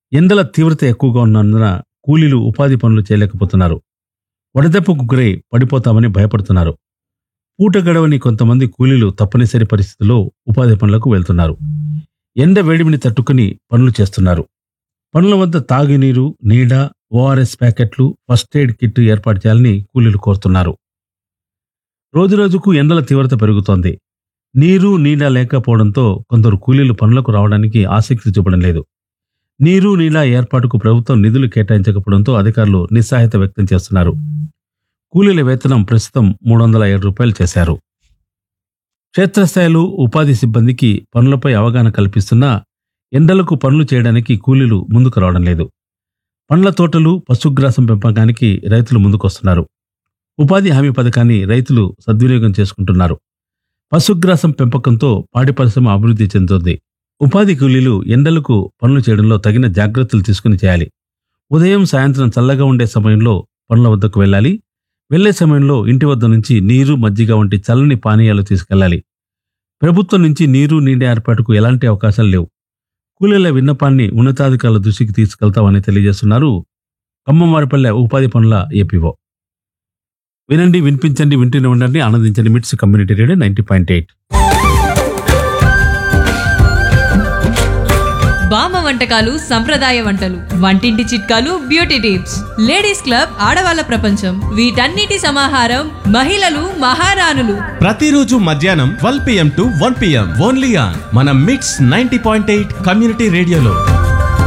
ఎండల తీవ్రత ఎక్కువగా ఉన్నందున కూలీలు ఉపాధి పనులు చేయలేకపోతున్నారు వడదెబ్బకు గురై పడిపోతామని భయపడుతున్నారు పూట గడవని కొంతమంది కూలీలు తప్పనిసరి పరిస్థితుల్లో ఉపాధి పనులకు వెళ్తున్నారు ఎండ వేడిమిని తట్టుకుని పనులు చేస్తున్నారు పనుల వద్ద తాగునీరు నీడ ఓఆర్ఎస్ ప్యాకెట్లు ఫస్ట్ ఎయిడ్ కిట్ ఏర్పాటు చేయాలని కూలీలు కోరుతున్నారు రోజురోజుకు ఎండల తీవ్రత పెరుగుతోంది నీరు నీడ లేకపోవడంతో కొందరు కూలీలు పనులకు రావడానికి ఆసక్తి చూపడం లేదు నీరు నీడ ఏర్పాటుకు ప్రభుత్వం నిధులు కేటాయించకపోవడంతో అధికారులు నిస్సహాయత వ్యక్తం చేస్తున్నారు కూలీల వేతనం ప్రస్తుతం మూడు వందల ఏడు రూపాయలు చేశారు క్షేత్రస్థాయిలో ఉపాధి సిబ్బందికి పనులపై అవగాహన కల్పిస్తున్నా ఎండలకు పనులు చేయడానికి కూలీలు ముందుకు రావడం లేదు పండ్ల తోటలు పశుగ్రాసం పెంపకానికి రైతులు ముందుకొస్తున్నారు ఉపాధి హామీ పథకాన్ని రైతులు సద్వినియోగం చేసుకుంటున్నారు పశుగ్రాసం పెంపకంతో పాడి పరిశ్రమ అభివృద్ధి చెందుతుంది ఉపాధి కూలీలు ఎండలకు పనులు చేయడంలో తగిన జాగ్రత్తలు తీసుకుని చేయాలి ఉదయం సాయంత్రం చల్లగా ఉండే సమయంలో పనుల వద్దకు వెళ్ళాలి వెళ్లే సమయంలో ఇంటి వద్ద నుంచి నీరు మజ్జిగ వంటి చల్లని పానీయాలు తీసుకెళ్లాలి ప్రభుత్వం నుంచి నీరు నీటి ఏర్పాటుకు ఎలాంటి అవకాశాలు లేవు కూలీల విన్నపాన్ని ఉన్నతాధికారుల దృష్టికి తీసుకెళ్తామని తెలియజేస్తున్నారు ఖమ్మంవారిపల్లె ఉపాధి పనుల ఏపీఓ వినండి వినిపించండి వింటూనే ఉండండి ఆనందించండి MITS community radio ninety point eight బామ్మ వంటకాలు సంప్రదాయ వంటలు వంటింటి చిట్కాలు బ్యూటీ టిప్స్ లేడీస్ క్లబ్ ఆడవాళ్ళ ప్రపంచం వీటన్నిటి సమాహారం మహిళలు మహారాణులు ప్రతిరోజు మధ్యాహ్నం twelve PM to one PM only on మన MITS ninety point eight community రేడియోలో